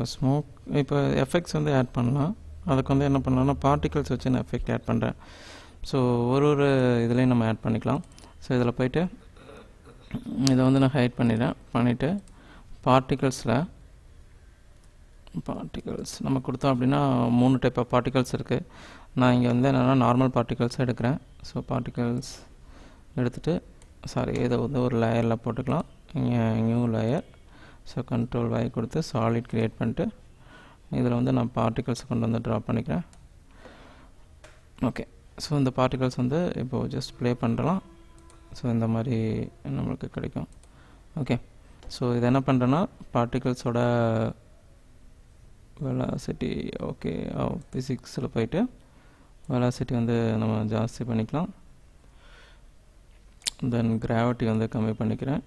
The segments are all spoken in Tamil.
ஸ்மோக் இப்போ எஃபெக்ட்ஸ் வந்து ஆட் பண்ணலாம் அதுக்கு வந்து என்ன பண்ணலாம்னா பார்ட்டிகல்ஸ் வச்சு நான் எஃபெக்ட் ஆட் பண்ணுறேன் ஸோ ஒரு ஒரு இதுலேயும் நம்ம ஆட் பண்ணிக்கலாம் ஸோ இதில் போயிட்டு இதை வந்து நான் ஹைட் பண்ணிடுறேன் பண்ணிவிட்டு பார்ட்டிகல்ஸில் பார்ட்டிகல்ஸ் நம்ம கொடுத்தோம் அப்படின்னா மூணு டைப் ஆஃப் பார்ட்டிகல்ஸ் இருக்குது நான் இங்கே வந்து என்னென்னா நார்மல் பார்ட்டிகல்ஸ் எடுக்கிறேன் ஸோ பார்ட்டிகல்ஸ் எடுத்துகிட்டு சாரி இதை வந்து ஒரு லேயரில் போட்டுக்கலாம் இங்கே new layer so control Y கொடுத்து சாலிட் க்ரியேட் பண்ணிட்டு இதில் வந்து நான் பார்ட்டிகல்ஸ் கொண்டு வந்து ட்ரா பண்ணிக்கிறேன் ஓகே ஸோ இந்த பார்ட்டிகல்ஸ் வந்து இப்போது ஜஸ்ட் ப்ளே பண்ணலாம் ஸோ இந்த மாதிரி நம்மளுக்கு கிடைக்கும் ஓகே ஸோ இது என்ன பண்ணுறேன்னா பார்ட்டிகல்ஸோட வெலாசிட்டி ஓகே ஃபிசிக்ஸில் போயிட்டு வெலாசிட்டி வந்து நம்ம ஜாஸ்தி பண்ணிக்கலாம் தென் கிராவிட்டி வந்து கம்மி பண்ணிக்கிறேன்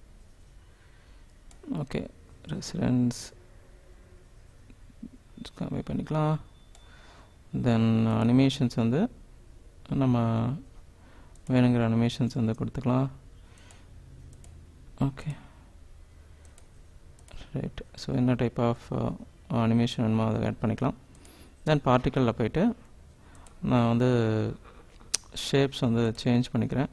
ஓகே ரெசிடென்ஸ் கம்மி பண்ணிக்கலாம் தென் அனிமேஷன்ஸ் வந்து நம்ம வேணுங்கிற அனிமேஷன்ஸ் வந்து கொடுத்துக்கலாம் ஓகே ரைட் ஸோ என்ன டைப் ஆஃப் அனிமேஷன் வேணுமோ அதை ஆட் பண்ணிக்கலாம் தென் பார்ட்டிக்கலில் போயிட்டு நான் வந்து ஷேப்ஸ் வந்து சேஞ்ச் பண்ணிக்கிறேன்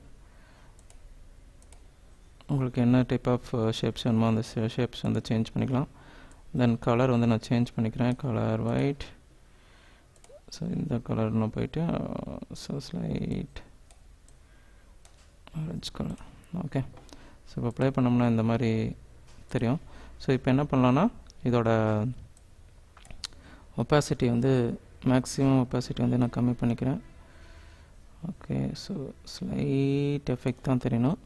உங்களுக்கு என்ன டைப் ஆஃப் ஷேப்ஸ் வேணுமோ அந்த ஷேப்ஸ் வந்து சேஞ்ச் பண்ணிக்கலாம் தென் கலர் வந்து நான் சேஞ்ச் பண்ணிக்கிறேன் கலர் ஒயிட் ஸோ இந்த கலர் நான் போயிட்டு so slight orange colour okay so இப்போ ப்ளே பண்ணோம்னா இந்த மாதிரி தெரியும் ஸோ இப்போ என்ன பண்ணலான்னா இதோட ஒப்பாசிட்டி வந்து மேக்ஸிமம் ஒப்பாசிட்டி வந்து நான் கம்மி பண்ணிக்கிறேன் ஓகே ஸோ ஸ்லைட் எஃபெக்ட் தான் தெரியணும்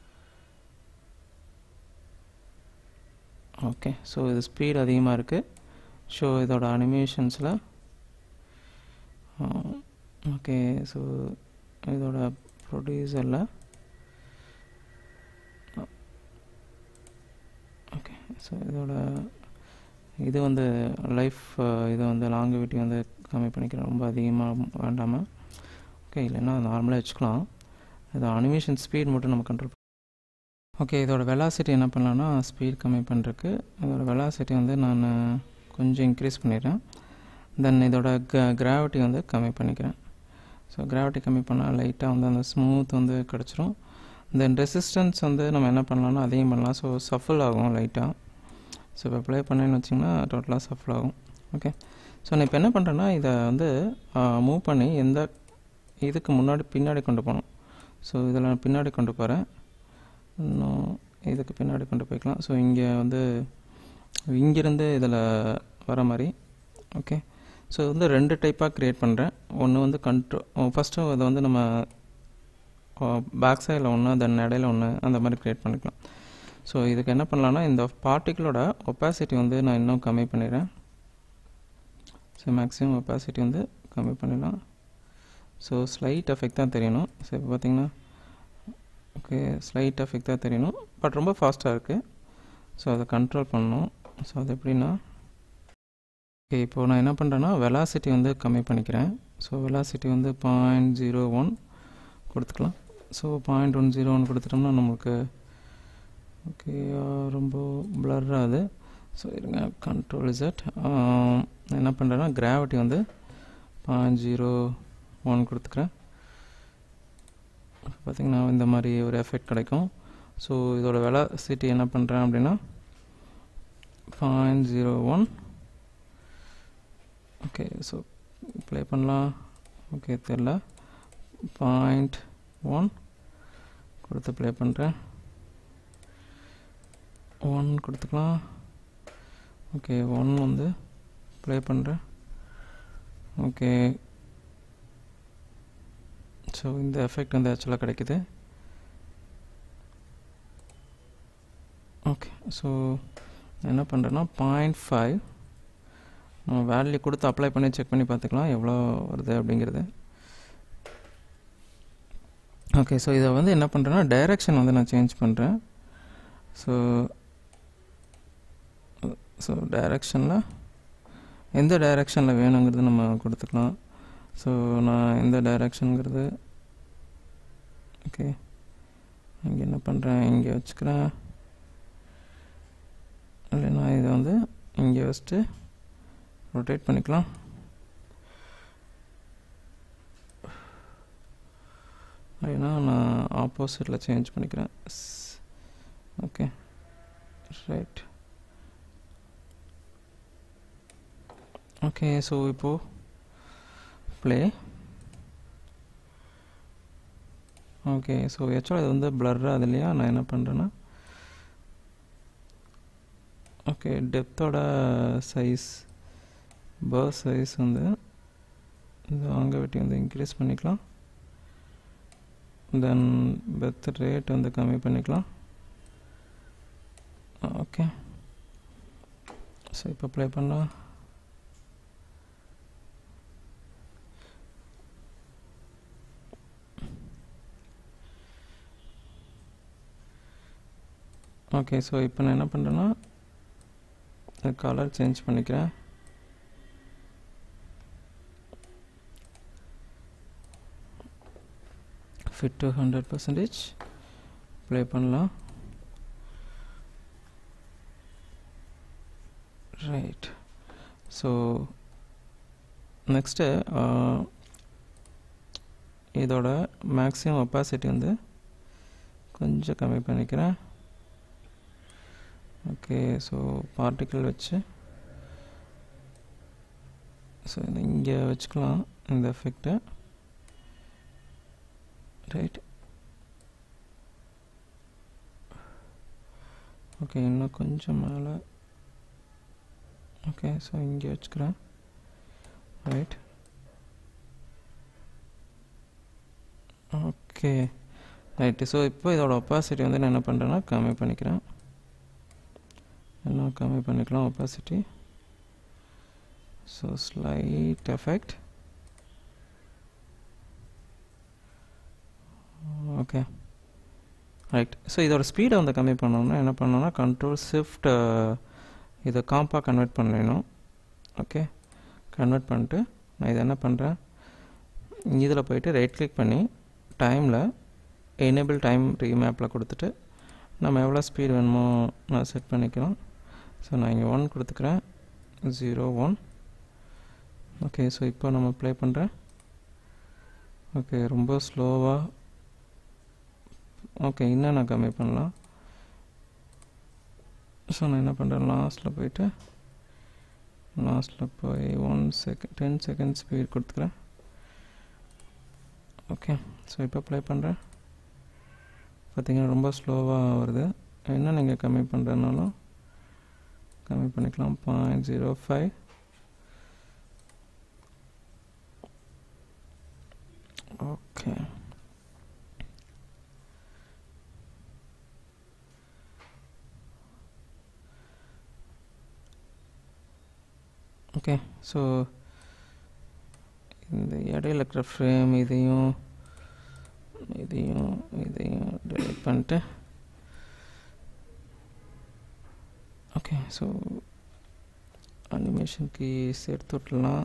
ஓகே ஸோ இது ஸ்பீட் அதிகமாக இருக்குது ஸோ இதோட அனிமேஷன்ஸில் ஓகே ஸோ இதோட ப்ரொடியூசரில் ஓகே ஸோ இதோட இது வந்து லைஃப் இதை வந்து லாங்குவிட்டி வந்து கம்மி பண்ணிக்கிறேன் ரொம்ப அதிகமாக வேண்டாமல் ஓகே இல்லைன்னா நார்மலாக வச்சுக்கலாம் இது அனிமேஷன் ஸ்பீட் மட்டும் நம்ம கண்ட்ரோல் ஓகே இதோட வெலாசிட்டி என்ன பண்ணலான்னா ஸ்பீட் கம்மி பண்ணுறதுக்கு இதோட வெலாசிட்டி வந்து நான் கொஞ்சம் இன்க்ரீஸ் பண்ணிடுறேன் தென் இதோட க கிராவிட்டி வந்து கம்மி பண்ணிக்கிறேன் ஸோ கிராவிட்டி கம்மி பண்ணால் லைட்டாக வந்து அந்த ஸ்மூத் வந்து கிடச்சிரும் தென் ரெசிஸ்டன்ஸ் வந்து நம்ம என்ன பண்ணலாம்னா அதையும் பண்ணலாம் ஸோ சஃபிள் ஆகும் லைட்டாக ஸோ இப்போ ப்ளே பண்ணேன்னு வச்சிங்கன்னா டோட்டலாக சஃபிள் ஆகும் ஓகே ஸோ நான் இப்போ என்ன பண்ணுறேன்னா இதை வந்து மூவ் பண்ணி எந்த இதுக்கு முன்னாடி பின்னாடி கொண்டு போகணும் ஸோ இதில் நான் பின்னாடி கொண்டு போகிறேன் இன்னும் இதுக்கு பின்னாடி கொண்டு போய்க்கலாம் ஸோ இங்கே வந்து இங்கேருந்து இதில் வர மாதிரி ஓகே ஸோ வந்து ரெண்டு டைப்பாக க்ரியேட் பண்ணுறேன் ஒன்று வந்து கண்ட்ரோ ஃபஸ்ட்டு இதை வந்து நம்ம பேக் சைடில் ஒன்று தென் இடையில ஒன்று அந்த மாதிரி க்ரியேட் பண்ணிக்கலாம் ஸோ இதுக்கு என்ன பண்ணலான்னா இந்த பார்ட்டிகளோட ஒப்பாசிட்டி வந்து நான் இன்னும் கம்மி பண்ணிடுறேன் ஸோ மேக்ஸிமம் ஒப்பாசிட்டி வந்து கம்மி பண்ணிடலாம் ஸோ ஸ்லைட் எஃபெக்ட் தான் தெரியணும் ஸோ இப்போ பார்த்தீங்கன்னா ஓகே ஸ்லைட் எஃபெக்ட் தான் தெரியணும் பட் ரொம்ப ஃபாஸ்ட்டாக இருக்குது ஸோ அதை கண்ட்ரோல் பண்ணணும் ஸோ அது எப்படின்னா ஓகே இப்போது நான் என்ன பண்ணுறேன்னா வெலாசிட்டி வந்து கம்மி பண்ணிக்கிறேன் ஸோ வெலாசிட்டி வந்து பாயிண்ட் ஜீரோ ஒன் கொடுத்துக்கலாம் so point one zero one கொடுத்துட்டோம்னா நம்மளுக்கு ஓகே ரொம்ப பிளர் ஆகுது ஸோ இருங்க கண்ட்ரோல் இசட் என்ன பண்ணுறேன்னா கிராவிட்டி வந்து பாயிண்ட் ஜீரோ ஒன் கொடுத்துக்கிறேன் பார்த்திங்கன்னா இந்த மாதிரி ஒரு எஃபெக்ட் கிடைக்கும் ஸோ இதோட வெலாசிட்டி என்ன பண்ணுறேன் அப்படின்னா point zero one okay so play பண்ணலாம் ஓகே தெரில பாயிண்ட் ஒன் கொடுத்து ப்ளே பண்ணுறேன் ஒன் கொடுத்துக்கலாம் ஓகே ஒன் வந்து ப்ளே பண்ணுறேன் ஓகே ஸோ இந்த எஃபெக்ட் வந்து ஆக்சுவலாக கிடைக்குது ஓகே ஸோ என்ன பண்ணுறேன்னா பாயிண்ட் ஃபைவ் நம்ம வேல்யூ கொடுத்து அப்ளை பண்ணி செக் பண்ணி பார்த்துக்கலாம் எவ்வளோ வருது அப்படிங்கிறது ஓகே ஸோ இதை வந்து என்ன பண்ணுறேன்னா டைரெக்ஷன் வந்து நான் சேஞ்ச் பண்ணுறேன் ஸோ ஸோ டைரெக்ஷனில் எந்த டைரெக்ஷனில் வேணுங்கிறது நம்ம கொடுத்துக்கலாம் ஸோ நான் எந்த டைரெக்ஷனுங்கிறது ஓகே இங்கே என்ன பண்ணுறேன் இங்கே வச்சுக்கிறேன் இல்லை நான் இதை வந்து இங்கே ஜஸ்ட்டு ரொட்டேட் பண்ணிக்கலாம் ஏன்னா நான் ஆப்போசிட்டில் சேஞ்ச் பண்ணிக்கிறேன் ஓகே ரைட் ஓகே ஸோ இப்போது ப்ளே ஓகே ஸோ ஆக்சுவலாக இது வந்து பிளர் அது இல்லையா நான் என்ன பண்ணுறேன்னா ஓகே டெப்த்தோட சைஸ் பர் சைஸ் வந்து இந்த வாங்க வெட்டி வந்து இன்க்ரீஸ் பண்ணிக்கலாம் தென் பெர்த் ரேட் வந்து கம்மி பண்ணிக்கலாம் ஓகே ஸோ இப்போ ப்ளே பண்ணலாம் ஓகே ஸோ இப்போ நான் என்ன பண்ணுறேன்னா கலர் சேஞ்ச் பண்ணிக்கிறேன் fit to hundred percentage play பண்ணலாம் ரைட் ஸோ நெக்ஸ்ட்டு இதோட மேக்ஸிமம் ஒப்பாசிட்டி வந்து கொஞ்சம் கம்மி பண்ணிக்கிறேன் ஓகே ஸோ பார்ட்டிக்கிள் வச்சு ஸோ இங்கே வச்சுக்கலாம் இந்த எஃபெக்டை ரைட் ஓகே இன்னும் கொஞ்சம் மேலே ஓகே ஸோ இங்கே வச்சுக்கிறேன் ரைட் ஓகே ரைட்டு ஸோ இப்போ இதோட ஒப்பாசிட்டி வந்து நான் என்ன பண்ணுறேன்னா கம்மி பண்ணிக்கிறேன் இன்னும் கம்மி பண்ணிக்கலாம் opacity so slight effect okay right so இதோட ஸ்பீடை வந்து கம்மி பண்ணோம்னா என்ன பண்ணோம்னா கண்ட்ரோல் ஷிஃப்ட் இதை காம்பாக கன்வெர்ட் பண்ணிடணும் ஓகே கன்வெர்ட் பண்ணிட்டு நான் இதை என்ன பண்ணுறேன் இதில் போயிட்டு ரைட் கிளிக் பண்ணி டைமில் எனேபிள் டைம் ரீமேப்பில் கொடுத்துட்டு நம்ம எவ்வளோ ஸ்பீட் வேணுமோ நான் செட் பண்ணிக்கலாம் ஸோ நான் இங்கே ஒன் கொடுத்துக்கிறேன் ஜீரோ ஒன் ஓகே ஸோ இப்போ நம்ம ப்ளே பண்ணுறேன் ஓகே ரொம்ப ஸ்லோவாக ஓகே இன்னும் நான் கம்மி பண்ணலாம் ஸோ நான் என்ன பண்ணுறேன் லாஸ்ட்டில் போயிட்டு லாஸ்ட்டில் போய் one second ten second speed கொடுத்துக்கிறேன் ஓகே ஸோ இப்போ ப்ளே பண்ணுறேன் பார்த்தீங்கன்னா ரொம்ப ஸ்லோவாக வருது என்ன நீங்கள் கம்மி பண்ணுறதுனாலும் கம்மி பண்ணிக்கலாம் point zero five okay okay so இந்த இடையில இருக்கிற ஃப்ரேம் இதையும் இதையும் இதையும் டெலிட் பண்ணிட்டு ஓகே ஸோ அனிமேஷன் கீஸ் எடுத்து விட்டுலாம்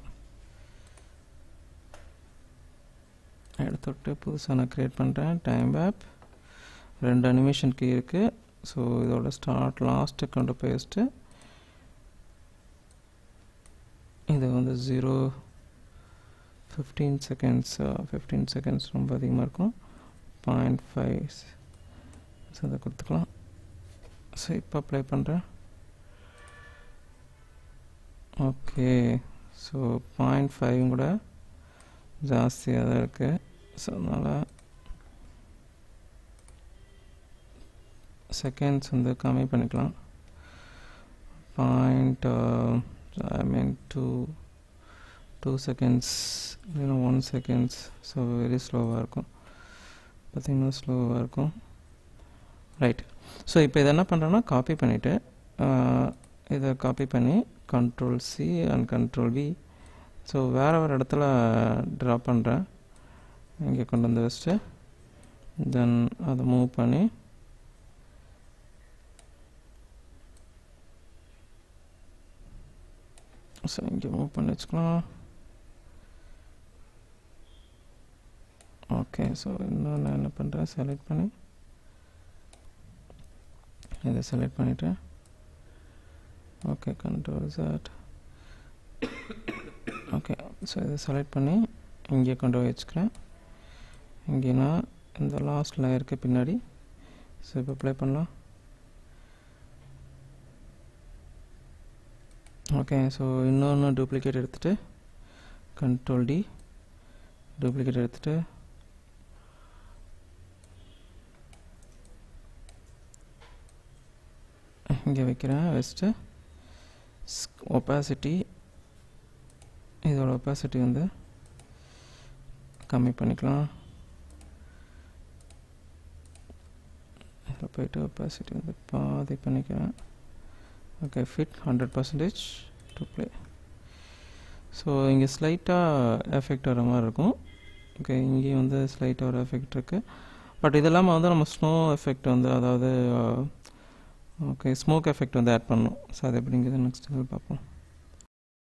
எடுத்து விட்டு புதுசாக நான் க்ரியேட் பண்ணுறேன் டைம் ஆப் ரெண்டு அனிமேஷன் கீ இருக்குது ஸோ இதோட ஸ்டார்ட் லாஸ்ட்டு கொண்டு போய் வச்சுட்டு இது வந்து zero fifteen seconds fifteen seconds ரொம்ப அதிகமாக இருக்கும் பாயிண்ட் ஃபைவ் ஸோ அதை கொடுத்துக்கலாம் ஸோ இப்போ அப்ளை பண்ணுறேன் ஓகே ஸோ பாயிண்ட் ஃபைவ் கூட ஜாஸ்தியாக தான் இருக்குது ஸோ அதனால் செகண்ட்ஸ் வந்து கம்மி பண்ணிக்கலாம் point I mean two two seconds இல்லைன்னா ஒன் செகண்ட்ஸ் ஸோ வெரி ஸ்லோவாக இருக்கும் பார்த்திங்கன்னா ஸ்லோவாக இருக்கும் ரைட் ஸோ இப்போ இதை என்ன பண்ணுறேன்னா காப்பி பண்ணிவிட்டு இதை காப்பி பண்ணி control C and control V so வேறு வேறு இடத்துல ட்ரா பண்ணுறேன் இங்கே கொண்டு வந்து வச்சுட்டு தென் அதை மூவ் பண்ணி ஸோ இங்கே மூவ் பண்ணி வச்சுக்கலாம் ஓகே ஸோ இன்னும் நான் என்ன பண்ணுறேன் செலக்ட் பண்ணி இதை செலக்ட் பண்ணிவிட்டு ஓகே கண்ட்ரோல் சாட் ஓகே ஸோ இதை செலக்ட் பண்ணி இங்கே கொண்டு போய் வச்சுக்கிறேன் இங்கேனா இந்த லாஸ்ட் லேயருக்கு பின்னாடி ஸோ இப்போ ப்ளே பண்ணலாம் ஓகே ஸோ இன்னொன்று டூப்ளிகேட் எடுத்துகிட்டு கண்ட்ரோல் டி டூப்ளிகேட் எடுத்துகிட்டு இங்கே வைக்கிறேன் வச்சுட்டு ஒப்பாசிட்டி இதோட ஒப்பாசிட்டி வந்து கம்மி பண்ணிக்கலாம் இதில் போயிட்டு ஒப்பாசிட்டி வந்து பாதி பண்ணிக்கிறேன் okay fit hundred percentage to play so இங்கே ஸ்லைட்டாக எஃபெக்ட் வர மாதிரி இருக்கும் ஓகே இங்கேயும் வந்து ஸ்லைட்டாக ஒரு எஃபெக்ட் இருக்குது பட் இது இல்லாமல் வந்து நம்ம ஸ்னோ எஃபெக்ட் வந்து அதாவது ஓகே ஸ்மோக் எஃபெக்ட் வந்து ஆட் பண்ணணும் ஸோ அது எப்படிங்கிறது நெக்ஸ்ட் பார்ப்போம்